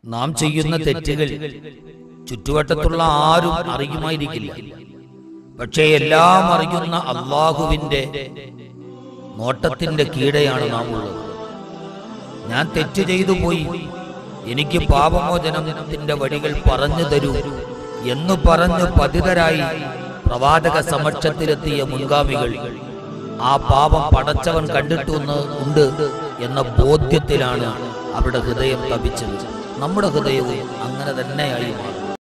നാം ചെയ്യുന്ന തെറ്റുകൾ ചുറ്റുവട്ടത്തുള്ള ആരും അറിയുമായിരിക്കില്ല പക്ഷേ എല്ലാം അറിയുന്ന അള്ളാഹുവിന്റെ നോട്ടത്തിന്റെ കീഴെയാണ് നാം ഉള്ളത് ഞാൻ തെറ്റ് ചെയ്തു പോയി എനിക്ക് പാപമോചനത്തിന്റെ വഴികൾ പറഞ്ഞു തരൂ എന്ന് പറഞ്ഞ് പതിതരായി പ്രവാചക സമക്ഷത്തിലെത്തിയ മുൻഗാമികൾ ആ പാപം പടച്ചവൻ കണ്ടിട്ടുന്ന് ഉണ്ട് എന്ന ബോധ്യത്തിലാണ് അവരുടെ ഹൃദയം തപിച്ചത് നമ്മുടെ ഹൃദയവും അങ്ങനെ തന്നെയായി മാറും